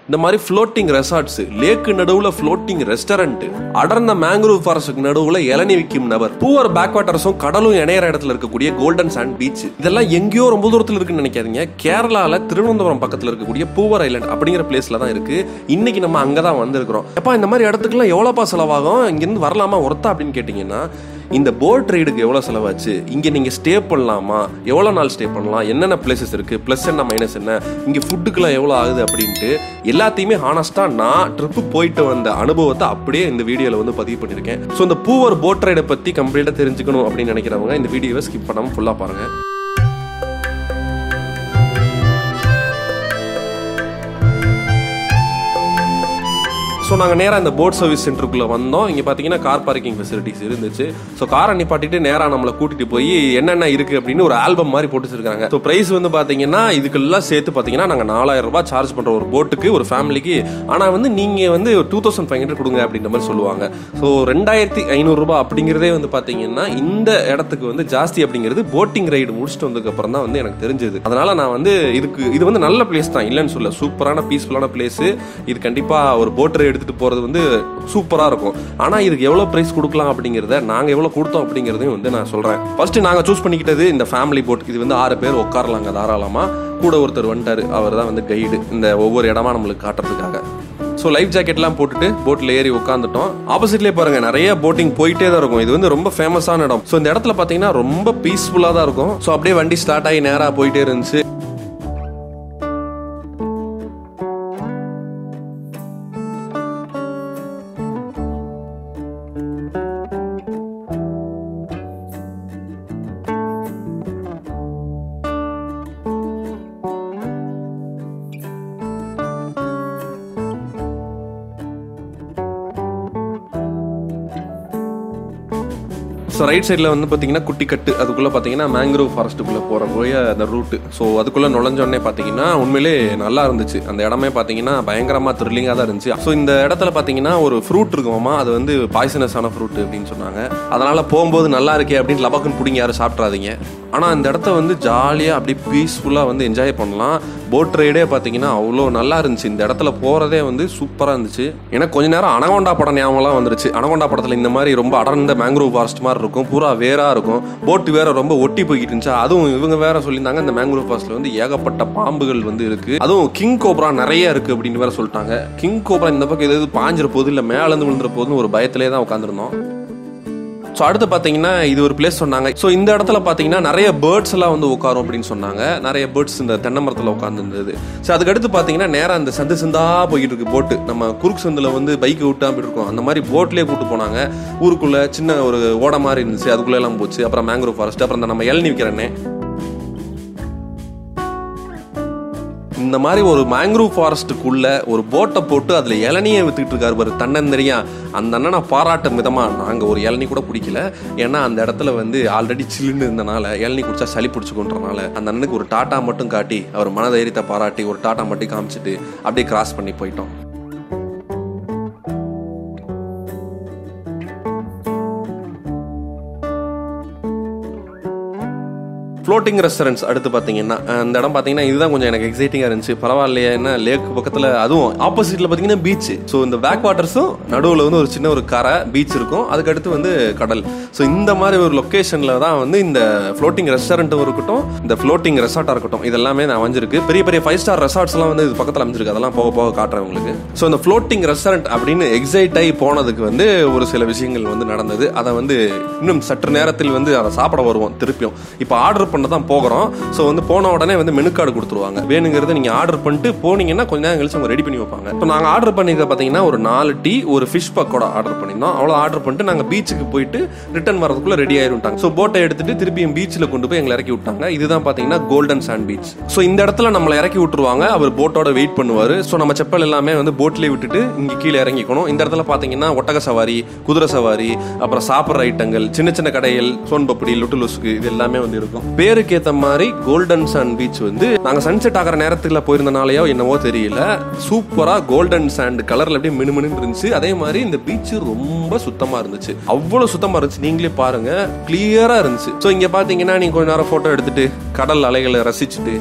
இந்த மாதிரி floating resorts லேக்கு நடுவுல ஃப்ளோட்டிங் ரெஸ்டாரண்ட் அடர்ந்த மேங்க்ரூவ் ஃபாரஸ்ட் நடுவுல இளநி விற்கும் நபர் பூவர் பேக் வாட்டர்ஸும் கடலும் இணையற இடத்துல இருக்கக்கூடிய கோல்டன் சாண்ட் பீச் இதெல்லாம் எங்கேயோ ரொம்ப தூரத்துல இருக்குன்னு நினைக்காதீங்க கேரளால திருவனந்தபுரம் பக்கத்துல இருக்கக்கூடிய பூவர் ஐலண்ட் அப்படிங்கிற பிளேஸ்ல தான் இருக்கு இன்னைக்கு நம்ம அங்கதான் வந்திருக்கிறோம் எப்பா இந்த மாதிரி இடத்துக்குலாம் எவ்வளோப்பா செலவாகும் இங்கிருந்து வரலாமா ஒருத்தா அப்படின்னு கேட்டிங்கன்னா இந்த போட் ரைடுக்கு எவ்வளோ செலவாச்சு இங்கே நீங்கள் ஸ்டே பண்ணலாமா எவ்வளோ நாள் ஸ்டே பண்ணலாம் என்னென்ன பிளேசஸ் இருக்குது ப்ளஸ் என்ன மைனஸ் என்ன இங்கே ஃபுட்டுக்கெல்லாம் எவ்வளோ ஆகுது அப்படின்ட்டு எல்லாத்தையுமே ஹானஸ்ட்டாக நான் ட்ரிப்பு போயிட்டு வந்த அனுபவத்தை அப்படியே இந்த வீடியோவில் வந்து பதிவு பண்ணியிருக்கேன் ஸோ இந்த பூவர் போட் ரைடை பற்றி கம்ப்ளீட்டாக தெரிஞ்சுக்கணும் அப்படின்னு நினைக்கிறவங்க இந்த வீடியோவை ஸ்கிப் பண்ணாமல் ஃபுல்லாக பாருங்கள் ஸோ நாங்கள் நேராக இந்த போட் சர்வீஸ் சென்டருக்குள்ளே வந்தோம் இங்கே பார்த்தீங்கன்னா கார் பார்க்கிங் ஃபெசிலிட்டிஸ் இருந்துச்சு ஸோ காரை நிப்பாட்டிட்டு நேராக நம்மளை கூட்டிட்டு போய் என்னென்ன இருக்குது அப்படின்னு ஒரு ஆல்பம் மாதிரி போட்டு வச்சிருக்காங்க ஸோ ப்ரைஸ் வந்து பார்த்தீங்கன்னா இதுக்கெல்லாம் சேர்த்து பார்த்தீங்கன்னா நாங்கள் நாலாயிரம் ரூபாய் சார்ஜ் பண்ணுற ஒரு போட்டுக்கு ஒரு ஃபேமிலிக்கு ஆனால் வந்து நீங்கள் வந்து டூ தௌசண்ட் ஃபைவ் ஹண்ட்ரட் கொடுங்க அப்படின்ற மாதிரி சொல்லுவாங்க ஸோ ரெண்டாயிரத்தி ஐநூறுரூபா அப்படிங்கிறதே வந்து பார்த்தீங்கன்னா இந்த இடத்துக்கு வந்து ஜாஸ்தி அப்படிங்கிறது போட்டிங் ரைடு முடிச்சுட்டு வந்ததுக்கு அப்புறம் தான் வந்து எனக்கு தெரிஞ்சது அதனால நான் வந்து இதுக்கு இது வந்து நல்ல பிளேஸ் தான் இல்லைன்னு சொல்ல சூப்பரான பீஸ்ஃபுல்லான பிளேஸ் இது கண்டிப்பாக ஒரு போட் ரைடு எடுத்துட்டு போறது வந்து சூப்பரா இருக்கும் ஆனா இதுக்கு எவ்வளவு பிரைஸ் கொடுக்கலாம் அப்படிங்கறத நாங்க எவ்வளவு கொடுத்தோம் அப்படிங்கறதையும் வந்து நான் சொல்றேன் ஃபர்ஸ்ட் நாங்க சூஸ் பண்ணிக்கிட்டது இந்த ஃபேமிலி போட் இது வந்து ஆறு பேர் உட்காரலாங்க தாராளமா கூட ஒருத்தர் வந்துட்டாரு அவர் தான் வந்து கைடு இந்த ஒவ்வொரு இடமா நம்மளுக்கு காட்டுறதுக்காக ஸோ லைஃப் ஜாக்கெட்லாம் போட்டுட்டு போட்டில் ஏறி உட்காந்துட்டோம் ஆப்போசிட்லேயே பாருங்க நிறைய போட்டிங் போயிட்டே தான் இருக்கும் இது வந்து ரொம்ப ஃபேமஸான இடம் ஸோ இந்த இடத்துல பார்த்தீங்கன்னா ரொம்ப பீஸ்ஃபுல்லாக தான் இருக்கும் ஸோ அப்படியே வண்டி ஸ்டார்ட் ஆகி நேராக போயிட்டே இருந்துச்சு ஸோ ரைட் சைடில் வந்து பார்த்தீங்கன்னா குட்டிக்கட்டு அதுக்குள்ளே பார்த்தீங்கன்னா மேங்க்ரோவ் ஃபாரஸ்ட்டுக்குள்ளே போகிற போய் அந்த ரூட்டு ஸோ அதுக்குள்ளே நுழைஞ்சோடனே பார்த்தீங்கன்னா உண்மையிலே நல்லா இருந்துச்சு அந்த இடமே பார்த்தீங்கன்னா பயங்கரமாக த்ரில்லிங்காக தான் இருந்துச்சு ஸோ இந்த இடத்துல பார்த்தீங்கன்னா ஒரு ஃப்ரூட் இருக்குமாமா அது வந்து பாய்சனஸான ஃப்ரூட் அப்படின்னு சொன்னாங்க அதனால் போகும்போது நல்லா இருக்கே அப்படின்னு லபக்குன்னு பிடிங்க யாரும் சாப்பிட்றாதீங்க ஆனால் இந்த இடத்த வந்து ஜாலியாக அப்படியே பீஸ்ஃபுல்லாக வந்து என்ஜாய் பண்ணலாம் போட் ரைடே பார்த்தீங்கன்னா அவ்வளோ நல்லா இருந்துச்சு இந்த இடத்துல போகிறதே வந்து சூப்பராக இருந்துச்சு எனக்கு கொஞ்ச நேரம் அனகொண்டா படம் ஞாபகம்லாம் வந்துருச்சு அனகொண்டா படத்தில் இந்த மாதிரி ரொம்ப அடர்ந்த மேங்க்ரோவ் ஃபாரஸ்ட் மாதிரி இருக்கும் பூரா வேறா இருக்கும் போட்டு வேற ரொம்ப ஒட்டி போய்கிட்டு இருந்துச்சு அதுவும் இவங்க வேற சொல்லியிருந்தாங்க இந்த மேங்க்ரோவ் ஃபாரஸ்ட்ல வந்து ஏகப்பட்ட பாம்புகள் வந்து இருக்கு அதுவும் கிங் கோப்ரா நிறைய இருக்கு அப்படின்னு வேற சொல்லிட்டாங்க கிங் கோப்ரா இந்த பக்கம் எதாவது பாஞ்சிர போது இல்லை மேலேருந்து விழுந்துற போதுன்னு ஒரு பயத்திலே தான் உட்காந்துருந்தோம் ஸோ அடுத்து பார்த்தீங்கன்னா இது ஒரு பிளேஸ் சொன்னாங்க ஸோ இந்த இடத்துல பார்த்தீங்கன்னா நிறைய பேர்ட்ஸ் எல்லாம் வந்து உட்காரும் அப்படின்னு சொன்னாங்க நிறைய பேர்ட்ஸ் இந்த தென்னை மரத்தில் உட்காந்துருந்தது ஸோ அதுக்கடுத்து பார்த்தீங்கன்னா நேராக அந்த சந்து சந்தா போயிட்டு இருக்கு போட்டு நம்ம குறுக்கு சந்தில் வந்து பைக் விட்டா அப்படி இருக்கும் அந்த மாதிரி போட்லேயே கூட்டு போனாங்க ஊருக்குள்ள சின்ன ஒரு ஓட மாதிரி இருந்துச்சு அதுக்குள்ள எல்லாம் போச்சு அப்புறம் மேங்க்ரோவ் ஃபாரஸ்ட் அப்புறம் இந்த நம்ம இளநி விற்கிறேன்னே இந்த மாதிரி ஒரு மேங்க்ரூவ் ஃபாரஸ்ட்டுக்குள்ள ஒரு போட்டை போட்டு அதுல இளநியை வித்துக்கிட்டு இருக்காரு பாரு தன்னந்தரியா அந்த அண்ணனை பாராட்டும் விதமா நாங்க ஒரு இளநி கூட பிடிக்கல ஏன்னா அந்த இடத்துல வந்து ஆல்ரெடி சில்லுன்னு இருந்தனால இளநி குடிச்சா சளி பிடிச்சிக்கொன்றனால அந்த அண்ணனுக்கு ஒரு டாட்டா மட்டும் காட்டி அவர் மனதைரியத்தை பாராட்டி ஒரு டாட்டா மட்டும் காமிச்சிட்டு அப்படியே கிராஸ் பண்ணி போயிட்டோம் ஃப்ளோட்டிங் ரெஸ்டாரண்ட்ஸ் அடுத்து பார்த்தீங்கன்னா அந்த இடம் பார்த்தீங்கன்னா இதுதான் கொஞ்சம் எனக்கு எக்ஸைட்டிங்காக இருந்துச்சு பரவாயில்லையா என்ன லேக் பக்கத்தில் அதுவும் ஆப்போசிட்டில் பார்த்தீங்கன்னா பீச் ஸோ இந்த பேக் வாட்டர்ஸும் நடுவில் வந்து ஒரு சின்ன ஒரு கரை பீச் இருக்கும் அதுக்கடுத்து வந்து கடல் ஸோ இந்த மாதிரி ஒரு லொக்கேஷனில் தான் வந்து இந்த ஃப்ளோட்டிங் ரெஸ்டாரண்ட்டும் இருக்கட்டும் இந்த ஃப்ளோட்டிங் ரெசார்ட்டாக இருக்கட்டும் இதெல்லாமே நான் அமைஞ்சிருக்கு பெரிய பெரிய ஃபைவ் ஸ்டார் ரெசார்ட்ஸ்லாம் வந்து இது பக்கத்தில் அமைஞ்சிருக்கு அதெல்லாம் போக போக காட்டுறேன் உங்களுக்கு ஸோ இந்த ஃப்ளோட்டிங் ரெஸ்டாரண்ட் அப்படின்னு எக்ஸைட் ஆகி போனதுக்கு வந்து ஒரு சில விஷயங்கள் வந்து நடந்தது அதை வந்து இன்னும் சற்று நேரத்தில் வந்து அதை சாப்பிட வருவோம் திருப்பியும் இப்போ ஆர்டர் பண்ண தான் போகிறோம் ஸோ வந்து போன உடனே வந்து மெனு கார்டு கொடுத்துருவாங்க வேணுங்கிறது நீங்கள் ஆர்டர் பண்ணிட்டு போனீங்கன்னா கொஞ்ச நேரம் கழிச்சு அவங்க ரெடி பண்ணி வைப்பாங்க ஸோ நாங்கள் ஆர்டர் பண்ணியிருக்க பார்த்தீங்கன்னா ஒரு நாலு டீ ஒரு ஃபிஷ் பக்கோடா ஆர்டர் பண்ணியிருந்தோம் அவ்வளோ ஆர்டர் பண்ணிட்டு நாங்கள் பீச்சுக்கு போயிட்டு ரிட்டர்ன் வரதுக்குள்ள ரெடி ஆயிருட்டாங்க ஸோ போட்டை எடுத்துட்டு திருப்பியும் பீச்சில் கொண்டு போய் எங்களை இறக்கி விட்டாங்க இதுதான் பார்த்தீங்கன்னா கோல்டன் சாண்ட் பீச் ஸோ இந்த இடத்துல நம்மளை இறக்கி விட்டுருவாங்க அவர் போட்டோட வெயிட் பண்ணுவார் ஸோ நம்ம செப்பல் எல்லாமே வந்து போட்லேயே விட்டுட்டு இங்கே கீழே இறங்கிக்கணும் இந்த இடத்துல பார்த்தீங்கன்னா ஒட்டக சவாரி குதிரை சவாரி அப்புறம் சாப்பிட்ற ஐட்டங்கள் சின்ன சின்ன கடைகள் சோன் பப்படி லுட்டு லுஸ்க்கு இது எல்லாமே வந்து இருக்கும் பேருக்கு ஏற்ற மாதிரி கோல்டன் சாண்ட் பீச் வந்து நாங்கள் சன்செட் ஆகிற நேரத்தில் போயிருந்தனாலயோ என்னவோ தெரியல சூப்பராக கோல்டன் சாண்ட் கலரில் அப்படியே மினுமினு இருந்துச்சு அதே மாதிரி இந்த பீச் ரொம்ப சுத்தமாக இருந்துச்சு அவ்வளோ சுத்தமாக இருந்துச்சு நீங்களே பாருங்க கிளியராக இருந்துச்சு ஸோ இங்கே பார்த்தீங்கன்னா நீங்கள் கொஞ்ச நேரம் ஃபோட்டோ எடுத்துட்டு கடல் அலைகளை ரசிச்சுட்டு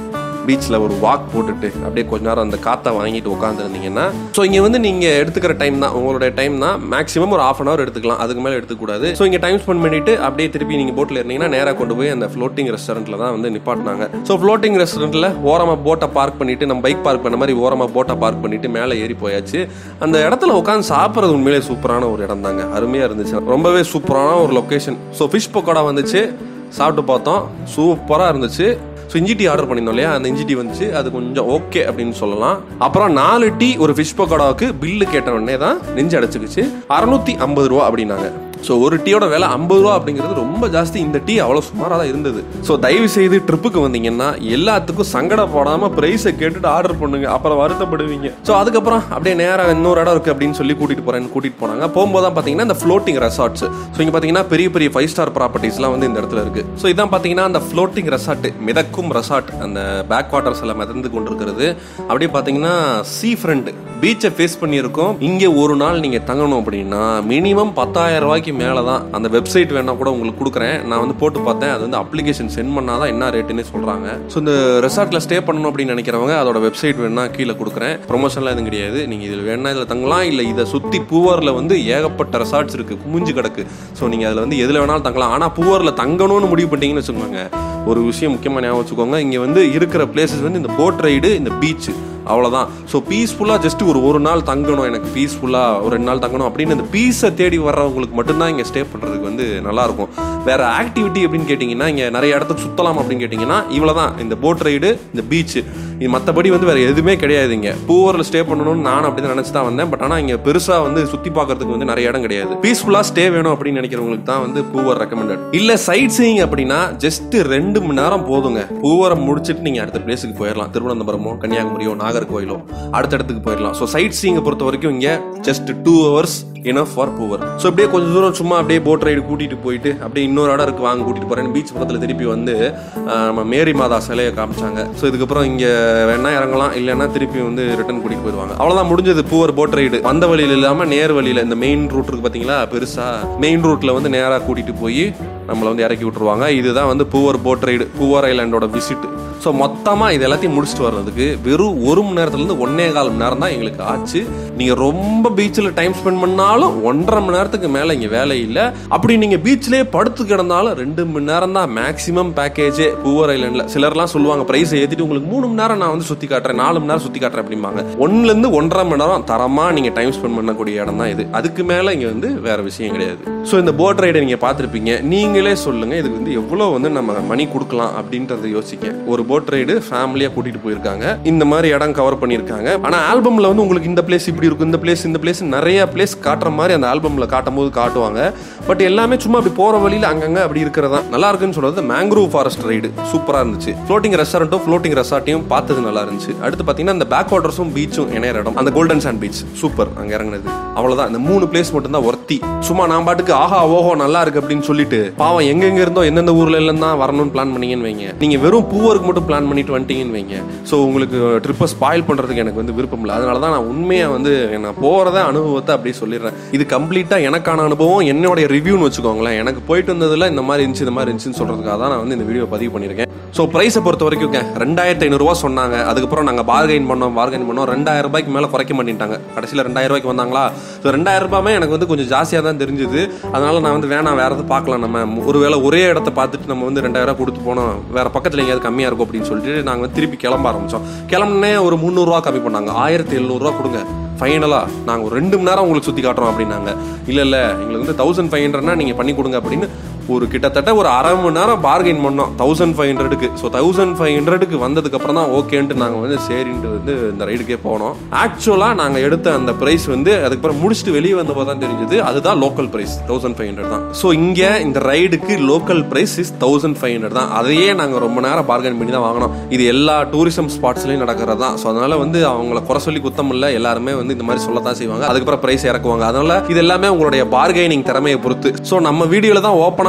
பீச்சில் ஒரு வாக் போட்டுட்டு அப்படியே கொஞ்ச நேரம் அந்த காற்றை வாங்கிட்டு உட்காந்துருந்தீங்கன்னா ஸோ இங்கே வந்து நீங்கள் எடுத்துக்கிற டைம் தான் உங்களுடைய டைம் தான் மேக்ஸிமம் ஒரு ஆஃப் அன் ஹவர் எடுத்துக்கலாம் அதுக்கு மேலே எடுத்துக்கூடாது ஸோ இங்கே டைம் ஸ்பெண்ட் பண்ணிட்டு அப்படியே திருப்பி நீங்கள் போட்டில் இருந்தீங்கன்னா நேராக கொண்டு போய் அந்த ஃப்ளோட்டிங் ரெஸ்டாரண்ட்டில் தான் வந்து நிப்பாட்டினாங்க ஸோ ஃப்ளோட்டிங் ரெஸ்டாரண்ட்டில் ஓரமாக போட்டை பார்க் பண்ணிட்டு நம்ம பைக் பார்க் பண்ண மாதிரி ஓரமாக போட்டை பார்க் பண்ணிட்டு மேலே ஏறி போயாச்சு அந்த இடத்துல உட்காந்து சாப்பிட்றது உண்மையிலே சூப்பரான ஒரு இடம் தாங்க அருமையாக இருந்துச்சு ரொம்பவே சூப்பரான ஒரு லொக்கேஷன் ஸோ ஃபிஷ் பக்கோடா வந்துச்சு சாப்பிட்டு பார்த்தோம் சூப்பராக இருந்துச்சு ஸோ இஞ்சி டீ ஆர்டர் பண்ணியிருந்தோம் இல்லையா அந்த இஞ்சி டீ வந்துச்சு அது கொஞ்சம் ஓகே அப்படின்னு சொல்லலாம் அப்புறம் நாலு டீ ஒரு ஃபிஷ் பக்கோடாவுக்கு பில்லு கேட்ட உடனே தான் நெஞ்சு அடைச்சிக்கிச்சு அறுநூத்தி ஐம்பது ரூபா அப்படின்னாங்க ஸோ ஒரு டீயோட விலை ஐம்பது ரூபா அப்படிங்கிறது ரொம்ப ஜாஸ்தி இந்த டீ அவ்வளோ சுமாராக தான் இருந்தது ஸோ தயவு செய்து ட்ரிப்புக்கு வந்தீங்கன்னா எல்லாத்துக்கும் சங்கடப்படாமல் ப்ரைஸை கேட்டுட்டு ஆர்டர் பண்ணுங்க அப்புறம் வருத்தப்படுவீங்க ஸோ அதுக்கப்புறம் அப்படியே நேராக இன்னொரு இடம் இருக்குது அப்படின்னு சொல்லி கூட்டிகிட்டு போகிறேன்னு கூட்டிகிட்டு போனாங்க போகும்போது தான் பார்த்தீங்கன்னா இந்த ஃப்ளோட்டிங் ரெசார்ட்ஸ் ஸோ இங்கே பார்த்தீங்கன்னா பெரிய பெரிய ஃபைவ் ஸ்டார் ப்ராப்பர்ட்டிஸ்லாம் வந்து இந்த இடத்துல இருக்குது ஸோ இதான் பார்த்தீங்கன்னா அந்த ஃப்ளோட்டிங் ரெசார்ட் மிதக்கும் ரெசார்ட் அந்த பேக் வாட்டர்ஸ் எல்லாம் மிதந்து கொண்டிருக்கிறது அப்படியே பார்த்தீங்கன்னா சீ ஃப்ரண்ட் பீச்சை ஃபேஸ் பண்ணியிருக்கோம் இங்கே ஒரு நாள் நீங்கள் தங்கணும் அப்படின்னா மினிமம் பத்தாயிரம் ரூபாய்க்கு மேலே தான் அந்த வெப்சைட் வேணா கூட உங்களுக்கு கொடுக்குறேன் நான் வந்து போட்டு பார்த்தேன் அது வந்து அப்ளிகேஷன் சென்ட் பண்ணால் தான் என்ன ரேட்டுன்னு சொல்கிறாங்க ஸோ இந்த ரெசார்ட்டில் ஸ்டே பண்ணணும் அப்படின்னு நினைக்கிறவங்க அதோட வெப்சைட் வேணா கீழே கொடுக்குறேன் ப்ரொமோஷன்லாம் எதுவும் கிடையாது நீங்கள் இதில் வேணா இதில் தங்கலாம் இல்லை இதை சுற்றி பூவரில் வந்து ஏகப்பட்ட ரெசார்ட்ஸ் இருக்குது குமிஞ்சு கிடக்கு ஸோ நீங்கள் அதில் வந்து எதில் வேணாலும் தங்கலாம் ஆனால் பூவரில் தங்கணும்னு முடிவு பண்ணிட்டீங்கன்னு வச்சுக்கோங்க ஒரு விஷயம் முக்கியமாக ஞாபகம் வச்சுக்கோங்க இங்கே வந்து இருக்கிற பிளேசஸ் வந்து இந்த போட் ரைடு இந்த பீச் அவ்வளோதான் ஸோ பீஸ்ஃபுல்லாக ஜஸ்ட் ஒரு ஒரு நாள் தங்கணும் எனக்கு பீஸ்ஃபுல்லாக ஒரு ரெண்டு நாள் தங்கணும் அப்படின்னு இந்த பீஸை தேடி வர்றவங்களுக்கு மட்டும்தான் இங்கே ஸ்டே பண்ணுறதுக்கு வந்து நல்லாயிருக்கும் வேற ஆக்டிவிட்டி அப்படின்னு கேட்டிங்கன்னா இங்கே நிறைய இடத்துக்கு சுற்றலாம் அப்படின்னு கேட்டிங்கன்னா இவ்வளோ தான் இந்த போட் ரைடு இந்த பீச் இது மற்றபடி வந்து வேற எதுவுமே கிடையாது இங்கே பூவரில் ஸ்டே பண்ணணும்னு நான் அப்படி தான் நினச்சி தான் வந்தேன் பட் ஆனால் இங்கே பெருசாக வந்து சுற்றி பார்க்கறதுக்கு வந்து நிறைய இடம் கிடையாது பீஸ்ஃபுல்லாக ஸ்டே வேணும் அப்படின்னு நினைக்கிறவங்களுக்கு தான் வந்து பூவர் ரெக்கமெண்டட் இல்லை சைட் சீயிங் அப்படின்னா ஜஸ்ட் ரெண்டு மணி நேரம் போதுங்க பூவரை முடிச்சுட்டு நீங்கள் அடுத்த பிளேஸுக்கு போயிடலாம் திருவனந்தபுரமோ கன்னியாகுமரியோ நாகர்கோயிலோ அடுத்த இடத்துக்கு போயிடலாம் ஸோ சைட் சீயிங்கை பொறுத்த வரைக்கும் இங்கே just two hours enough for Poovar so அப்படியே கொஞ்சம் தூரம் சும்மா அப்படியே போட் ரைடு கூட்டிட்டு போயிட்டு அப்படியே இன்னொரு இடம் இருக்கு வாங்க கூட்டிட்டு போறேன் பீச் பக்கத்தில் திருப்பி வந்து ஆஹ், நம்ம மேரி மாதா சிலையை காமிச்சாங்க ஸோ இதுக்கப்புறம் இங்கே வேணா இறங்கலாம் இல்லைன்னா திருப்பி வந்து ரிட்டர்ன் கூட்டிட்டு போயிடுவாங்க அவ்வளோதான் முடிஞ்சது பூவர் போட் ரைடு வந்த வழியில் இல்லாமல் நேர் வழியில் இந்த மெயின் ரூட் இருக்கு பார்த்தீங்களா பெருசா மெயின் ரூட்ல வந்து நேராக கூட்டிட்டு போய் நம்மளை வந்து இறக்கி விட்டுருவாங்க இதுதான் வந்து பூவர் போட் ரைடு பூவர் ஐலாண்டோட விசிட் ஸோ மொத்தமாக இது எல்லாத்தையும் முடிச்சுட்டு வர்றதுக்கு வெறும் ஒரு மணி நேரத்துலேருந்து ஒன்னே கால் மணி நேரம் தான் எங்களுக்கு ஆச்சு நீங்கள் ரொம்ப பீச்சில் டைம் ஸ்பெண்ட் பண்ணாலும் ஒன்றரை மணி நேரத்துக்கு மேலே இங்கே வேலை இல்லை அப்படி நீங்கள் பீச்லேயே படுத்து கிடந்தாலும் ரெண்டு மணி நேரம் தான் மேக்ஸிமம் பேக்கேஜே பூவர் ஐலண்டில் சிலர்லாம் சொல்லுவாங்க ப்ரைஸை ஏற்றிட்டு உங்களுக்கு மூணு மணி நேரம் நான் வந்து சுற்றி காட்டுறேன் நாலு மணி நேரம் சுற்றி காட்டுறேன் அப்படிம்பாங்க ஒன்றுலேருந்து ஒன்றரை மணி நேரம் தரமாக நீங்கள் டைம் ஸ்பெண்ட் பண்ணக்கூடிய இடம் தான் இது அதுக்கு மேலே இங்கே வந்து வேற விஷயம் கிடையாது ஸோ இந்த போட் ரைடை நீங்கள் பார்த்துருப்பீங்க நீங்களே சொல்லுங்கள் இதுக்கு வந்து எவ்வளோ வந்து நம்ம மணி கொடுக்கலாம் அப்படின்றத யோசிக்க ஒரு போட் ரைடு ஃபேமிலியாக கூட்டிகிட்டு போயிருக்காங்க இந்த மாதிரி இடம் கவர் பண்ணியிருக்காங்க ஆனால் ஆல்பமில் வந்து உங்களுக்கு இந்த பிளேஸ் இப்படி இருக்கும் இந்த பிளேஸ் இந்த பிளேஸ் நிறைய பிளேஸ் காட்டுற மாதிரி அந்த ஆல்பமில் காட்டும் போது காட்டுவாங்க பட் எல்லாமே சும்மா அப்படி போகிற வழியில் அங்கங்கே அப்படி இருக்கிறதா நல்லா இருக்குன்னு சொல்றது மேங்க்ரோவ் ஃபாரஸ்ட் ரைடு சூப்பராக இருந்துச்சு ஃப்ளோட்டிங் ரெஸ்டாரண்ட்டும் ஃப்ளோட்டிங் ரெசார்ட்டையும் பார்த்தது நல்லா இருந்துச்சு அடுத்து பார்த்தீங்கன்னா இந்த பேக் வாட்டர்ஸும் பீச்சும் இணையற இடம் அந்த கோல்டன் சாண்ட் பீச் சூப்பர் அங்கே இறங்குனது அவ்வளோதான் இந்த மூணு பிளேஸ் மட்டும் தான் ஒர்த்தி சும்மா நான் பாட்டுக்கு ஆஹா ஓஹோ நல்லா இருக்கு அப்படின்னு சொல்லிட்டு பாவம் எங்கெங்க இருந்தோ எந்தெந்த ஊர்ல எல்லாம் தான் வரணும்னு பிளான் பண்ணீங்கன்னு வைங்க நீங்க வெறும் பூவருக்கு மட்டும் பிளான் பண்ணிட்டு வந்துட்டீங்கன்னு வைங்க ஸோ உங்களுக்கு ட்ரிப்பை ஸ்பாயில் பண்றதுக்கு எனக்கு வந்து விருப்பம் இல்லை அதனால தான் நான் உண்மையா வந்து நான் போறத அனுபவத்தை அப்படியே சொல்லிடுறேன் இது கம்ப்ளீட்டா எனக்கான அனுபவம் என்னுடைய ரிவ்யூன்னு வச்சுக்கோங்களேன் எனக்கு போயிட்டு வந்ததுல இந்த மாதிரி இருந்துச்சு இந்த மாதிரி இருந்துச்சுன்னு சொல்றதுக்காக தான் நான் வந்து இந்த வீடியோ பதிவு பண்ணியிருக்கேன் ஸோ ப்ரைஸை பொறுத்த வரைக்கும் ரெண்டாயிரத்தி ஐநூறுரூவா சொன்னாங்க அதுக்கப்புறம் நாங்கள் பார்கெயின் பண்ணோம் பார்கெயின் பண்ணோம் ரெண்டாயிரம் ரூபாய்க்கு மேலே குறைக்க மாட்டேன்ட்டாங்க கடைசியில் ரெண்டாயிரம் ரூபாய்க்கு வந்தாங்களா ஸோ ரெண்டாயிரம் ரூபாயுமே எனக்கு வந்து கொஞ்சம் ஜாஸ்தியாக தான் தெரிஞ்சுது அதனால நான் வந்து வேணாம் வேற எதாவது பார்க்கலாம் நம்ம ஒருவேளை ஒரே இடத்த பார்த்துட்டு நம்ம வந்து ரெண்டாயிரம் ரூபாய் கொடுத்து போனோம் வேற பக்கத்தில் எங்கேயாவது கம்மியாக இருக்கும் அப்படின்னு சொல்லிட்டு நாங்கள் வந்து திருப்பி கிளம்ப ஆரம்பிச்சோம் கிளம்புனே ஒரு முந்நூறுரூவா கம்மி பண்ணாங்க ஆயிரத்தி எழுநூறுவா கொடுங்க ஃபைனலாக நாங்கள் ஒரு ரெண்டு மணி நேரம் உங்களுக்கு சுற்றி காட்டுறோம் அப்படின்னாங்க இல்லை இல்லை எங்களுக்கு வந்து தௌசண்ட் ஃபைவ் ஹண்ட்ரட்னா நீங்கள் பண்ணி கொடுங்க அப்படின்னு ஒரு கிட்டத்தட்ட ஒரு அரை மணி நேரம் பார்கெயின் பண்ணோம் தௌசண்ட் ஃபைவ் ஹண்ட்ரடுக்கு ஸோ தௌசண்ட் ஃபைவ் ஹண்ட்ரடுக்கு வந்ததுக்கு அப்புறம் தான் ஓகேன்ட்டு நாங்கள் வந்து சரின்ட்டு வந்து இந்த ரைடுக்கே போனோம் ஆக்சுவலாக நாங்கள் எடுத்த அந்த ப்ரைஸ் வந்து அதுக்கப்புறம் முடிச்சுட்டு வெளியே வந்தப்போ தான் தெரிஞ்சது அதுதான் local price thousand five hundred தான் ஸோ இங்கே இந்த ரைடுக்கு local price is thousand five hundred தான் அதையே நாங்கள் ரொம்ப நேரம் பார்கெயின் பண்ணி தான் வாங்கினோம் இது எல்லா டூரிசம் ஸ்பாட்ஸ்லையும் நடக்கிறது தான் ஸோ அதனால வந்து அவங்கள குறை சொல்லி குத்தம் இல்லை எல்லாருமே வந்து இந்த மாதிரி சொல்லத்தான் செய்வாங்க அதுக்கப்புறம் ப்ரைஸ் இறக்குவாங்க அதனால இது எல்லாமே உங்களுடைய பார்கெனிங் திறமையை பொறுத்து ஸோ நம்ம வீடியோல தான் ஓப்பனாக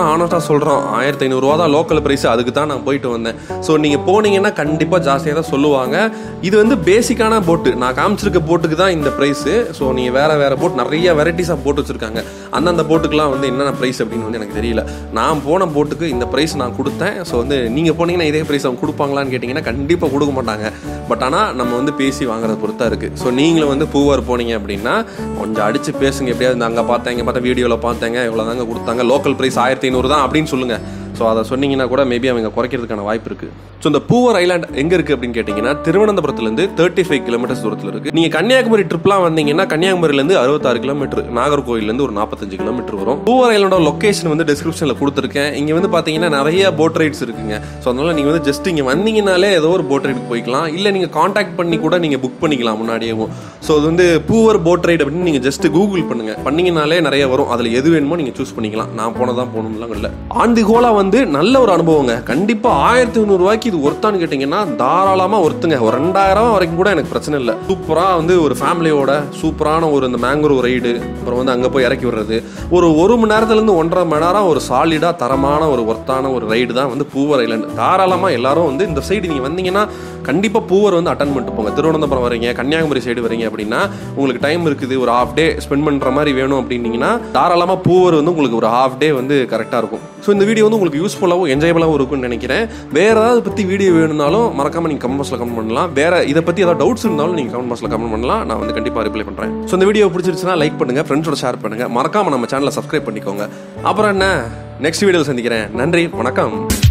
ஆனஸ்டாக சொல்கிறோம் ஆயிரத்தி ஐநூறுரூவா தான் லோக்கல் ப்ரைஸ் அதுக்கு தான் நான் போயிட்டு வந்தேன் ஸோ நீங்கள் போனீங்கன்னா கண்டிப்பாக ஜாஸ்தியாக தான் சொல்லுவாங்க இது வந்து பேசிக்கான போட்டு நான் காமிச்சிருக்க போட்டுக்கு தான் இந்த ப்ரைஸு ஸோ நீங்கள் வேறு வேறு போட் நிறைய வெரைட்டிஸ் ஆஃப் போட்டு வச்சுருக்காங்க அந்தந்த போட்டுக்கெலாம் வந்து என்னென்ன ப்ரைஸ் அப்படின்னு வந்து எனக்கு தெரியல நான் போன போட்டுக்கு இந்த ப்ரைஸ் நான் கொடுத்தேன் ஸோ வந்து நீங்கள் போனீங்கன்னா இதே ப்ரைஸ் அவங்க கொடுப்பாங்களான்னு கேட்டிங்கன்னா கண்டிப்பாக கொடுக்க மாட்டாங்க பட் ஆனால் நம்ம வந்து பேசி வாங்குறத பொறுத்தா இருக்குது ஸோ நீங்களும் வந்து பூவார் போனீங்க அப்படின்னா கொஞ்சம் அடிச்சு பேசுங்க எப்படியாவது இந்த அங்கே பார்த்தேன் இங்கே பார்த்தா வீடியோவில் பார்த்தேங்க இவ்வளோ தாங்க கொடுத்தாங்க லோக்கல் ப்ரைஸ் ஆயிரத்தி ஐநூறு தான் அப்படின்னு சொல்லுங்கள் ஸோ அதை சொன்னீங்கன்னா கூட மேபி அவங்க குறைக்கிறதுக்கான வாய்ப்பு இருக்குது ஸோ இந்த பூவர் ஐலாண்ட் எங்கே இருக்குது அப்படின்னு கேட்டிங்கன்னா திருவனந்தபுரத்துலேருந்து தேர்ட்டி ஃபைவ் கிலோமீட்டர்ஸ் தூரத்தில் இருக்குது நீங்கள் கன்னியாகுமரி ட்ரிப்லாம் வந்தீங்கன்னா கன்னியாகுமரியிலேருந்து அறுபத்தாறு கிலோமீட்டர் நாகர்கோயிலேருந்து ஒரு நாற்பத்தஞ்சு கிலோமீட்டர் வரும் பூவர் ஐலாண்டோட லொக்கேஷன் வந்து டிஸ்கிரிப்ஷனில் கொடுத்துருக்கேன் இங்கே வந்து பார்த்தீங்கன்னா நிறைய போட் ரைட்ஸ் இருக்குங்க ஸோ அதனால நீங்கள் வந்து ஜஸ்ட் இங்கே வந்தீங்கனாலே ஏதோ ஒரு போட் ரைடுக்கு போய்க்கலாம் இல்லை நீங்கள் காண்டாக்ட் பண்ணி கூட நீங்கள் புக் பண்ணிக்கலாம் முன்னாடியேவும் ஸோ அது வந்து பூவர் போட் ரைடு அப்படின்னு நீங்கள் ஜஸ்ட் கூகுள் பண்ணுங்க பண்ணீங்கனாலே நிறைய வரும் அதில் எது வேணுமோ நீங்கள் சூஸ் பண்ணிக்கலாம் நான் போனதான் போகணும்லாம் இல்லை ஆன் தி ஹோலா வந்து நல்ல ஒரு அனுபவங்க கண்டிப்பாக ஆயிரத்தி ரூபாய்க்கு இது ஒர்த்தான்னு கேட்டிங்கன்னா தாராளமாக ஒர்த்துங்க ஒரு ரெண்டாயிரம் வரைக்கும் கூட எனக்கு பிரச்சனை இல்லை சூப்பராக வந்து ஒரு ஃபேமிலியோட சூப்பரான ஒரு இந்த மேங்க்ரோவ் ரைடு அப்புறம் வந்து அங்கே போய் இறக்கி விடுறது ஒரு ஒரு மணி நேரத்துலேருந்து ஒன்றரை மணி நேரம் ஒரு சாலிடாக தரமான ஒரு ஒர்த்தான ஒரு ரைடு தான் வந்து பூவர் ஐலாண்டு தாராளமாக எல்லாரும் வந்து இந்த சைடு நீங்கள் வந்தீங்கன்னா கண்டிப்பாக பூவர் வந்து அட்டன் பண்ணிட்டு போங்க திருவனந்தபுரம் வரீங்க கன்னியாகுமரி சைடு வரீங்க அப்படின்னா உங்களுக்கு டைம் இருக்குது ஒரு ஹாஃப் டே ஸ்பெண்ட் பண்ணுற மாதிரி வேணும் அப்படின்னீங்கன்னா தாராளமாக பூவர் வந்து உங்களுக்கு ஒரு ஹாஃப் டே வந்து கரெக்டாக இருக்கும் ஸோ இந்த வீடியோ வந்து உங்களுக்கு யூஸ்ஃபுல்லாகவும் என்ஜாயபுளாகவும் இருக்கும்னு நினைக்கிறேன் வேற ஏதாவது பற்றி வீடியோ வேணும்னாலும் மறக்காம நீங்கள் கமெண்ட் பாக்ஸில் கமெண்ட் பண்ணலாம் வேற இதை பற்றி ஏதாவது டவுட்ஸ் இருந்தாலும் நீங்கள் கமெண்ட் பாக்ஸில் கமெண்ட் பண்ணலாம் நான் வந்து கண்டிப்பாக ரிப்ளை பண்ணுறேன் ஸோ இந்த வீடியோ பிடிச்சிருச்சுன்னா லைக் பண்ணுங்க ஃப்ரெண்ட்ஸோட ஷேர் பண்ணுங்க மறக்காம நம்ம சேனலை சப்ஸ்கிரைப் பண்ணிக்கோங்க அப்புறம் என்ன நெக்ஸ்ட் வீடியோவில் சந்திக்கிறேன் நன்றி வணக்கம்